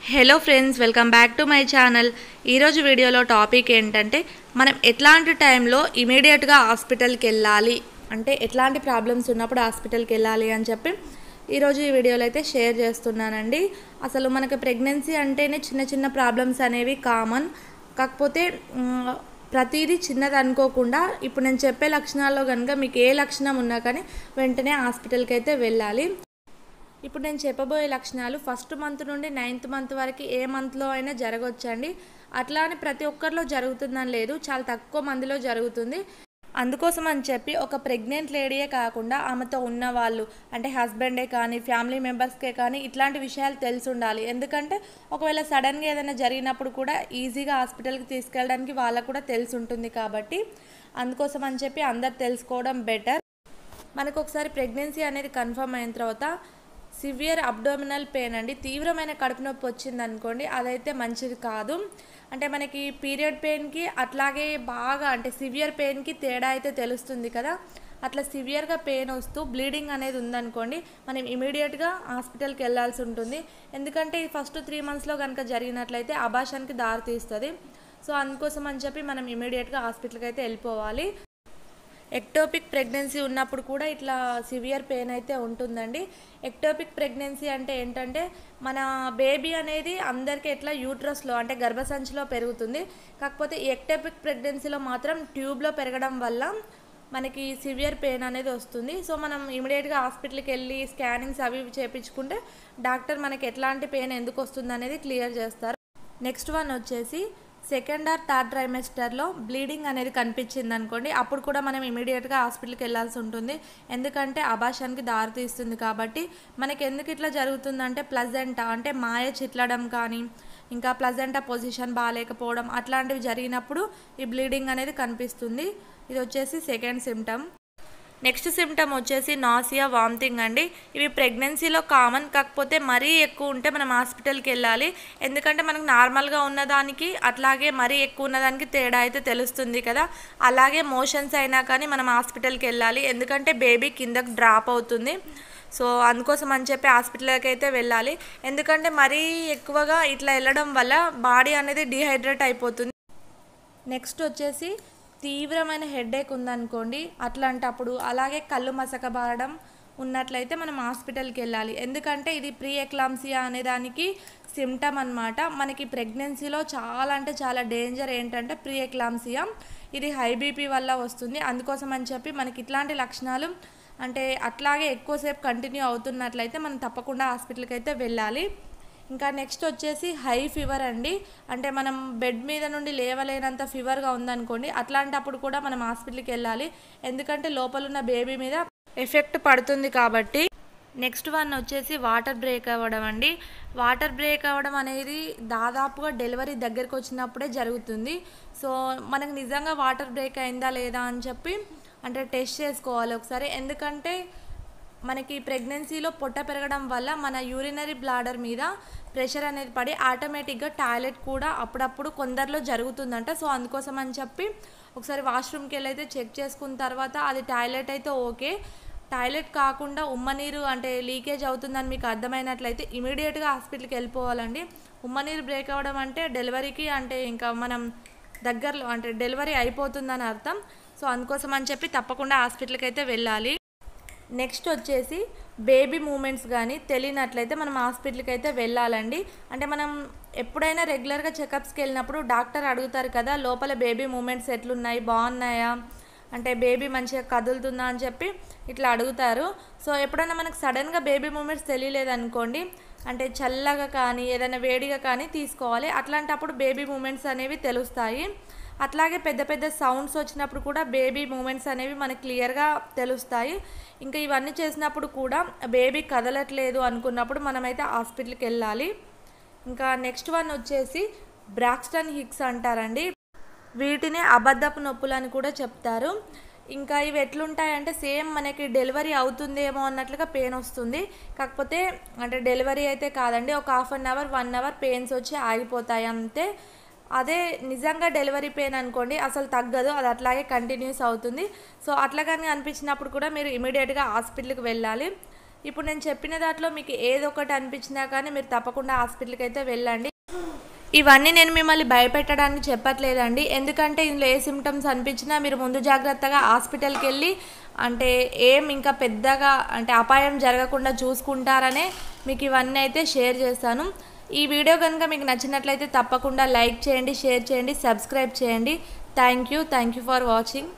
hello friends welcome back to my channel ఈరోజు వీడియోలో topic ఏంటంటే మనం ఎట్లాంటి టైంలో ఇమీడియట్గా హాస్పిటల్కి వెళ్ళాలి అంటే ఎట్లాంటి ప్రాబ్లమ్స్ ఉన్నప్పుడు హాస్పిటల్కి వెళ్ళాలి అని చెప్పి ఈరోజు ఈ వీడియోలో అయితే షేర్ చేస్తున్నానండి అసలు మనకి ప్రెగ్నెన్సీ అంటేనే చిన్న చిన్న ప్రాబ్లమ్స్ అనేవి కామన్ కాకపోతే మ్, ప్రతిదీ చిన్నది అనుకోకుండా ఇప్పుడు నేను చెప్పే లక్షణాల్లో కనుక మీకు ఏ లక్షణం ఉన్నా కానీ వెంటనే హాస్పిటల్కి అయితే వెళ్ళాలి ఇప్పుడు నేను చెప్పబోయే లక్షణాలు ఫస్ట్ మంత్ నుండి నైన్త్ మంత్ వరకు ఏ మంత్లో అయినా జరగవచ్చండి అట్లా అని ప్రతి ఒక్కరిలో జరుగుతుందని లేదు చాలా తక్కువ మందిలో జరుగుతుంది అందుకోసం అని చెప్పి ఒక ప్రెగ్నెంట్ లేడీయే కాకుండా ఆమెతో ఉన్న వాళ్ళు అంటే హస్బెండే కానీ ఫ్యామిలీ మెంబర్స్కే కానీ ఇట్లాంటి విషయాలు తెలిసి ఉండాలి ఎందుకంటే ఒకవేళ సడన్గా ఏదైనా జరిగినప్పుడు కూడా ఈజీగా హాస్పిటల్కి తీసుకెళ్ళడానికి వాళ్ళకు కూడా తెలిసి ఉంటుంది కాబట్టి అందుకోసం అని చెప్పి అందరు తెలుసుకోవడం బెటర్ మనకు ఒకసారి ప్రెగ్నెన్సీ అనేది కన్ఫర్మ్ అయిన తర్వాత సివియర్ అబ్డోమినల్ పెయిన్ అండి తీవ్రమైన కడుపు నొప్పి వచ్చింది అనుకోండి అదైతే మంచిది కాదు అంటే మనకి పీరియడ్ పెయిన్కి అట్లాగే బాగా అంటే సివియర్ పెయిన్కి తేడా అయితే తెలుస్తుంది కదా అట్లా సివియర్గా పెయిన్ వస్తూ బ్లీడింగ్ అనేది ఉందనుకోండి మనం ఇమీడియట్గా హాస్పిటల్కి వెళ్ళాల్సి ఉంటుంది ఎందుకంటే ఈ ఫస్ట్ త్రీ మంత్స్లో కనుక జరిగినట్లయితే అబాషన్కి దారి తీస్తుంది సో అందుకోసం అని చెప్పి మనం ఇమీడియట్గా హాస్పిటల్కి అయితే వెళ్ళిపోవాలి ఎక్టోపిక్ ప్రెగ్నెన్సీ ఉన్నప్పుడు కూడా ఇట్లా సివియర్ పెయిన్ అయితే ఉంటుందండి ఎక్టోపిక్ ప్రెగ్నెన్సీ అంటే ఏంటంటే మన బేబీ అనేది అందరికీ ఎట్లా యూట్రస్లో అంటే గర్భసంచిలో పెరుగుతుంది కాకపోతే ఈ ఎక్టోపిక్ ప్రెగ్నెన్సీలో మాత్రం ట్యూబ్లో పెరగడం వల్ల మనకి సివియర్ పెయిన్ అనేది వస్తుంది సో మనం ఇమీడియట్గా హాస్పిటల్కి వెళ్ళి స్కానింగ్స్ అవి ఇవి చేయించుకుంటే డాక్టర్ మనకి ఎట్లాంటి పెయిన్ ఎందుకు వస్తుంది అనేది క్లియర్ చేస్తారు నెక్స్ట్ వన్ వచ్చేసి సెకండ్ ఆర్ థర్డ్ ట్రైమెస్టర్లో బ్లీడింగ్ అనేది కనిపించింది అనుకోండి అప్పుడు కూడా మనం ఇమీడియట్గా హాస్పిటల్కి వెళ్ళాల్సి ఉంటుంది ఎందుకంటే అబాషానికి దారి తీస్తుంది కాబట్టి మనకి ఎందుకు ఇట్లా జరుగుతుందంటే ప్లజెంటా అంటే మాయ చిట్లడం కానీ ఇంకా ప్లజెంటా పొజిషన్ బాగాలేకపోవడం అట్లాంటివి జరిగినప్పుడు ఈ బ్లీడింగ్ అనేది కనిపిస్తుంది ఇది వచ్చేసి సెకండ్ సిమ్టమ్ నెక్స్ట్ సిమ్టమ్ వచ్చేసి నాసియా వామిటింగ్ అండి ఇవి ప్రెగ్నెన్సీలో కామన్ కాకపోతే మరీ ఎక్కువ ఉంటే మనం హాస్పిటల్కి వెళ్ళాలి ఎందుకంటే మనకు నార్మల్గా ఉన్నదానికి అట్లాగే మరీ ఎక్కువ ఉన్నదానికి తేడా అయితే తెలుస్తుంది కదా అలాగే మోషన్స్ అయినా కానీ మనం హాస్పిటల్కి వెళ్ళాలి ఎందుకంటే బేబీ కిందకు డ్రాప్ అవుతుంది సో అందుకోసం అని చెప్పి హాస్పిటల్కి అయితే వెళ్ళాలి ఎందుకంటే మరీ ఎక్కువగా ఇట్లా వెళ్ళడం వల్ల బాడీ అనేది డిహైడ్రేట్ అయిపోతుంది నెక్స్ట్ వచ్చేసి తీవ్రమైన హెడేక్ ఉందనుకోండి అట్లాంటప్పుడు అలాగే కళ్ళు మసకబారడం ఉన్నట్లయితే మనం హాస్పిటల్కి వెళ్ళాలి ఎందుకంటే ఇది ప్రీ ఎక్లాంసియా అనే దానికి సిమ్టమ్ అనమాట మనకి ప్రెగ్నెన్సీలో చాలా అంటే చాలా డేంజర్ ఏంటంటే ప్రీ ఎక్లాంసియా ఇది హై బీపీ వల్ల వస్తుంది అందుకోసం అని చెప్పి మనకి ఇట్లాంటి లక్షణాలు అంటే అట్లాగే ఎక్కువసేపు కంటిన్యూ అవుతున్నట్లయితే మనం తప్పకుండా హాస్పిటల్కి అయితే వెళ్ళాలి ఇంకా నెక్స్ట్ వచ్చేసి హై ఫీవర్ అండి అంటే మనం బెడ్ మీద నుండి లేవలేనంత ఫీవర్గా ఉందనుకోండి అట్లాంటప్పుడు కూడా మనం హాస్పిటల్కి వెళ్ళాలి ఎందుకంటే లోపల ఉన్న బేబీ మీద ఎఫెక్ట్ పడుతుంది కాబట్టి నెక్స్ట్ వన్ వచ్చేసి వాటర్ బ్రేక్ అవ్వడం అండి వాటర్ బ్రేక్ అవ్వడం అనేది దాదాపుగా డెలివరీ దగ్గరికి వచ్చినప్పుడే జరుగుతుంది సో మనకు నిజంగా వాటర్ బ్రేక్ అయిందా లేదా అని చెప్పి అంటే టెస్ట్ చేసుకోవాలి ఒకసారి ఎందుకంటే మనకి ప్రెగ్నెన్సీలో పొట్ట పెరగడం వల్ల మన యూరినరీ బ్లాడర్ మీద ప్రెషర్ అనేది పడి ఆటోమేటిక్గా టాయిలెట్ కూడా అప్పుడప్పుడు కొందరిలో జరుగుతుందంట సో అందుకోసం అని చెప్పి ఒకసారి వాష్రూమ్కి వెళ్ళి అయితే చెక్ చేసుకున్న తర్వాత అది టాయిలెట్ అయితే ఓకే టాయిలెట్ కాకుండా ఉమ్మనీరు అంటే లీకేజ్ అవుతుందని మీకు అర్థమైనట్లయితే ఇమీడియట్గా హాస్పిటల్కి వెళ్ళిపోవాలండి ఉమ్మనీరు బ్రేక్ అవ్వడం అంటే డెలివరీకి అంటే ఇంకా మనం దగ్గరలో అంటే డెలివరీ అయిపోతుందని అర్థం సో అందుకోసం అని చెప్పి తప్పకుండా హాస్పిటల్కి అయితే వెళ్ళాలి నెక్స్ట్ వచ్చేసి బేబీ మూమెంట్స్ కానీ తెలియనట్లయితే మనం హాస్పిటల్కి అయితే వెళ్ళాలండి అంటే మనం ఎప్పుడైనా రెగ్యులర్గా చెకప్స్కి వెళ్ళినప్పుడు డాక్టర్ అడుగుతారు కదా లోపల బేబీ మూమెంట్స్ ఎట్లున్నాయి బాగున్నాయా అంటే బేబీ మంచిగా కదులుతుందా అని చెప్పి ఇట్లా అడుగుతారు సో ఎప్పుడైనా మనకు సడన్గా బేబీ మూమెంట్స్ తెలియలేదనుకోండి అంటే చల్లగా కానీ ఏదైనా వేడిగా కానీ తీసుకోవాలి అట్లాంటప్పుడు బేబీ మూమెంట్స్ అనేవి తెలుస్తాయి అట్లాగే పెద్ద పెద్ద సౌండ్స్ వచ్చినప్పుడు కూడా బేబీ మూమెంట్స్ అనేవి మనకి క్లియర్గా తెలుస్తాయి ఇంకా ఇవన్నీ చేసినప్పుడు కూడా బేబీ కదలట్లేదు అనుకున్నప్పుడు మనమైతే హాస్పిటల్కి వెళ్ళాలి ఇంకా నెక్స్ట్ వన్ వచ్చేసి బ్రాక్స్టన్ హిక్స్ అంటారండి వీటిని అబద్ధపు నొప్పులు అని కూడా చెప్తారు ఇంకా ఇవి ఎట్లుంటాయంటే సేమ్ మనకి డెలివరీ అవుతుందేమో అన్నట్లుగా పెయిన్ వస్తుంది కాకపోతే అంటే డెలివరీ అయితే కాదండి ఒక half an hour one hour pains వచ్చి ఆగిపోతాయి అంతే అదే నిజంగా డెలివరీ పెయిన్ అనుకోండి అసలు తగ్గదు అది అట్లాగే కంటిన్యూస్ అవుతుంది సో అట్లా కానీ అనిపించినప్పుడు కూడా మీరు ఇమీడియట్గా హాస్పిటల్కి వెళ్ళాలి ఇప్పుడు నేను చెప్పిన దాంట్లో మీకు ఏదో ఒకటి అనిపించినా కానీ మీరు తప్పకుండా హాస్పిటల్కి అయితే వెళ్ళండి ఇవన్నీ నేను మిమ్మల్ని భయపెట్టడానికి చెప్పట్లేదండి ఎందుకంటే ఇందులో ఏ సిమ్టమ్స్ అనిపించినా మీరు ముందు జాగ్రత్తగా హాస్పిటల్కి వెళ్ళి అంటే ఏం ఇంకా పెద్దగా అంటే అపాయం జరగకుండా చూసుకుంటారనే మీకు ఇవన్నీ అయితే షేర్ చేస్తాను ఈ వీడియో కనుక మీకు నచ్చినట్లయితే తప్పకుండా లైక్ చేయండి షేర్ చేయండి సబ్స్క్రైబ్ చేయండి thank you thank you for watching